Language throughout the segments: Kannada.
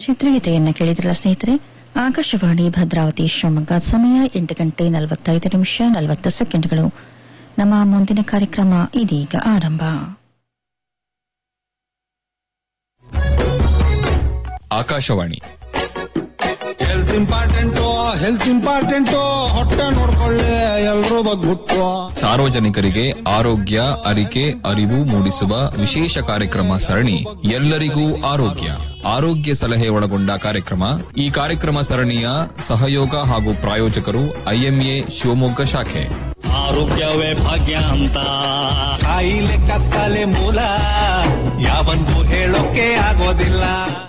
ಚಿತ್ರಗೀತೆಯನ್ನ ಕೇಳಿದ್ರಲ್ಲ ಸ್ನೇಹಿತರೆ ಆಕಾಶವಾಣಿ ಭದ್ರಾವತಿ ಶಿವಮೊಗ್ಗ ಸಮಯ ಎಂಟು ಗಂಟೆ ನಲವತ್ತೈದು ನಿಮಿಷ ನಲವತ್ತು ಸೆಕೆಂಡ್ಗಳು ನಮ್ಮ ಮುಂದಿನ ಕಾರ್ಯಕ್ರಮ ಇದೀಗ ಆರಂಭ Akashvani health important health important ಹೊಟ್ಟೆ ನೋಡ್ಕೊಳ್ಳಿ ಎಲ್ರೂ ಬಗ್ಬಿಟ್ಟು ಸಾರ್ವಜನಿಕರಿಗೆ ಆರೋಗ್ಯ ಅರಿಕೆ ಅರಿವು ಮೂಡಿಸುವ ವಿಶೇಷ ಕಾರ್ಯಕ್ರಮ ಸರಣಿ ಎಲ್ಲರಿಗೂ ಆರೋಗ್ಯ ಆರೋಗ್ಯ ಸಲಹೆ ಒಳಗೊಂಡ ಕಾರ್ಯಕ್ರಮ ಈ ಕಾರ್ಯಕ್ರಮ ಸರಣಿಯ ಸಹಯೋಗ ಹಾಗೂ ಪ್ರಾಯೋಜಕರು ಐಎಂಎ ಶಿವಮೊಗ್ಗ ಶಾಖೆ ಆರೋಗ್ಯವೇ ಭಾಗ್ಯ ಅಂತ ಕಾಯಿಲೆ ಕತ್ತಲೆ ಮೂಲ ಯಾವಂತೂ ಹೇಳೋಕೆ ಆಗೋದಿಲ್ಲ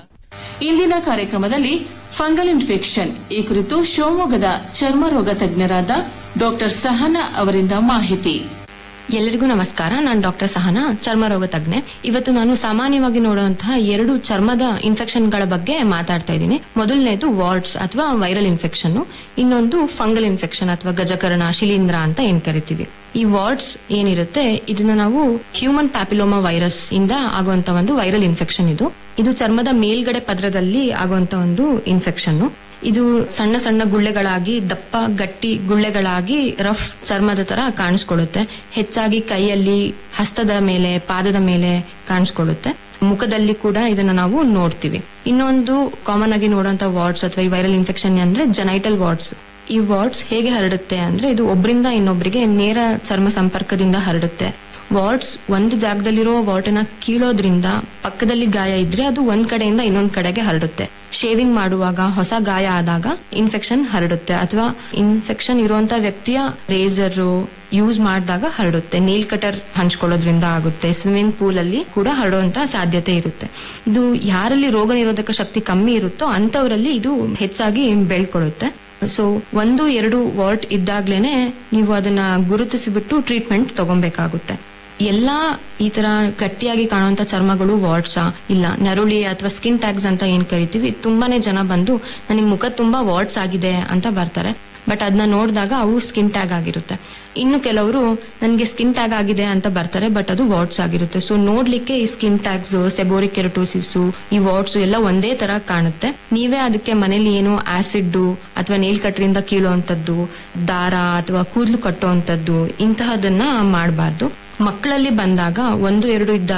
ಇಂದಿನ ಕಾರ್ಯಕ್ರಮದಲ್ಲಿ ಫಂಗಲ್ ಇನ್ಫೆಕ್ಷನ್ ಈ ಕುರಿತು ಶಿವಮೊಗ್ಗದ ಚರ್ಮ ರೋಗ ತಜ್ಞರಾದ ಡಾಕ್ಟರ್ ಸಹನಾ ಅವರಿಂದ ಮಾಹಿತಿ ಎಲ್ಲರಿಗೂ ನಮಸ್ಕಾರ ನಾನು ಡಾಕ್ಟರ್ ಸಹನಾ ಚರ್ಮ ರೋಗ ತಜ್ಞೆ ಇವತ್ತು ನಾನು ಸಾಮಾನ್ಯವಾಗಿ ನೋಡುವಂತಹ ಎರಡು ಚರ್ಮದ ಇನ್ಫೆಕ್ಷನ್ಗಳ ಬಗ್ಗೆ ಮಾತಾಡ್ತಾ ಇದ್ದೀನಿ ಮೊದಲನೇದು ವಾರ್ಡ್ಸ್ ಅಥವಾ ವೈರಲ್ ಇನ್ಫೆಕ್ಷನ್ ಇನ್ನೊಂದು ಫಂಗಲ್ ಇನ್ಫೆಕ್ಷನ್ ಅಥವಾ ಗಜಕರ್ಣ ಶಿಲೀಂಧ್ರ ಅಂತ ಏನ್ ಕರಿತೀವಿ ಈ ವಾರ್ಡ್ಸ್ ಏನಿರುತ್ತೆ ಇದನ್ನ ನಾವು ಹ್ಯೂಮನ್ ಪ್ಯಾಪಿಲೋಮಾ ವೈರಸ್ ಇಂದ ಆಗುವಂತ ಒಂದು ವೈರಲ್ ಇನ್ಫೆಕ್ಷನ್ ಇದು ಇದು ಚರ್ಮದ ಮೇಲ್ಗಡೆ ಪದರದಲ್ಲಿ ಆಗುವಂತ ಒಂದು ಇನ್ಫೆಕ್ಷನ್ ಇದು ಸಣ್ಣ ಸಣ್ಣ ಗುಳ್ಳೆಗಳಾಗಿ ದಪ್ಪ ಗಟ್ಟಿ ಗುಳ್ಳೆಗಳಾಗಿ ರಫ್ ಚರ್ಮದ ತರ ಕಾಣಿಸ್ಕೊಳ್ಳುತ್ತೆ ಹೆಚ್ಚಾಗಿ ಕೈಯಲ್ಲಿ ಹಸ್ತದ ಮೇಲೆ ಪಾದದ ಮೇಲೆ ಕಾಣಿಸ್ಕೊಳ್ಳುತ್ತೆ ಮುಖದಲ್ಲಿ ಕೂಡ ಇದನ್ನ ನಾವು ನೋಡ್ತೀವಿ ಇನ್ನೊಂದು ಕಾಮನ್ ಆಗಿ ನೋಡುವಂತ ವಾರ್ಡ್ಸ್ ಅಥವಾ ಈ ವೈರಲ್ ಇನ್ಫೆಕ್ಷನ್ ಅಂದ್ರೆ ಜನೈಟಲ್ ವಾರ್ಡ್ಸ್ ಈ ವಾರ್ಡ್ಸ್ ಹೇಗೆ ಹರಡುತ್ತೆ ಅಂದ್ರೆ ಇದು ಒಬ್ಬರಿಂದ ಇನ್ನೊಬ್ಬರಿಗೆ ನೇರ ಚರ್ಮ ಸಂಪರ್ಕದಿಂದ ಹರಡುತ್ತೆ ವಾರ್ಡ್ಸ್ ಒಂದು ಜಾಗದಲ್ಲಿರೋ ವಾರ್ಡ್ನ ಕೀಳೋದ್ರಿಂದ ಪಕ್ಕದಲ್ಲಿ ಗಾಯ ಇದ್ರೆ ಅದು ಒಂದ್ ಕಡೆಯಿಂದ ಇನ್ನೊಂದ್ ಕಡೆಗೆ ಹರಡುತ್ತೆ ಶೇವಿಂಗ್ ಮಾಡುವಾಗ ಹೊಸ ಗಾಯ ಆದಾಗ ಇನ್ಫೆಕ್ಷನ್ ಹರಡುತ್ತೆ ಅಥವಾ ಇನ್ಫೆಕ್ಷನ್ ಇರುವಂತ ವ್ಯಕ್ತಿಯ ರೇಸರ್ ಯೂಸ್ ಮಾಡಿದಾಗ ಹರಡುತ್ತೆ ನೇಲ್ ಕಟರ್ ಹಂಚ್ಕೊಳ್ಳೋದ್ರಿಂದ ಆಗುತ್ತೆ ಸ್ವಿಮ್ಮಿಂಗ್ ಪೂಲ್ ಅಲ್ಲಿ ಕೂಡ ಹರಡುವಂತ ಸಾಧ್ಯತೆ ಇರುತ್ತೆ ಇದು ಯಾರಲ್ಲಿ ರೋಗ ನಿರೋಧಕ ಶಕ್ತಿ ಕಮ್ಮಿ ಇರುತ್ತೋ ಅಂತವರಲ್ಲಿ ಇದು ಹೆಚ್ಚಾಗಿ ಬೆಳ್ಕೊಳ್ಳುತ್ತೆ ಸೊ ಒಂದು ಎರಡು ವಾರ್ಡ್ ಇದ್ದಾಗ್ಲೇನೆ ನೀವು ಅದನ್ನ ಗುರುತಿಸಿಬಿಟ್ಟು ಟ್ರೀಟ್ಮೆಂಟ್ ತಗೊಬೇಕಾಗುತ್ತೆ ಎಲ್ಲಾ ಈ ತರ ಗಟ್ಟಿಯಾಗಿ ಕಾಣುವಂತ ಚರ್ಮಗಳು ವಾರ್ಡ್ಸಾ ಇಲ್ಲ ನರುಳಿ ಅಥವಾ ಸ್ಕಿನ್ ಟ್ಯಾಗ್ಸ್ ಅಂತ ಏನ್ ಕರಿತೀವಿ ತುಂಬಾನೇ ಜನ ಬಂದು ನನಗೆ ಮುಖ ತುಂಬಾ ವಾರ್ಡ್ಸ್ ಆಗಿದೆ ಅಂತ ಬರ್ತಾರೆ ಬಟ್ ಅದನ್ನ ನೋಡಿದಾಗ ಅವು ಸ್ಕಿನ್ ಟ್ಯಾಗ್ ಆಗಿರುತ್ತೆ ಇನ್ನು ಕೆಲವರು ನನಗೆ ಸ್ಕಿನ್ ಟ್ಯಾಗ್ ಆಗಿದೆ ಅಂತ ಬರ್ತಾರೆ ಬಟ್ ಅದು ವಾರ್ಡ್ಸ್ ಆಗಿರುತ್ತೆ ಸೊ ನೋಡ್ಲಿಕ್ಕೆ ಈ ಸ್ಕಿನ್ ಟ್ಯಾಗ್ಸ್ ಸೆಬೋರಿಕ್ ಕೆರಟೋಸಿಸ್ ಈ ವಾರ್ಡ್ಸ್ ಎಲ್ಲ ಒಂದೇ ತರ ಕಾಣುತ್ತೆ ನೀವೇ ಅದಕ್ಕೆ ಮನೇಲಿ ಏನು ಆಸಿಡ್ ಅಥವಾ ನೇಲ್ ಕಟ್ರಿಂದ ಕೀಳುವಂತದ್ದು ದಾರ ಅಥವಾ ಕೂದಲು ಕಟ್ಟುವಂತದ್ದು ಇಂತಹದನ್ನ ಮಾಡಬಾರ್ದು ಮಕ್ಕಳಲ್ಲಿ ಬಂದಾಗ ಒಂದು ಎರಡು ಇದ್ದ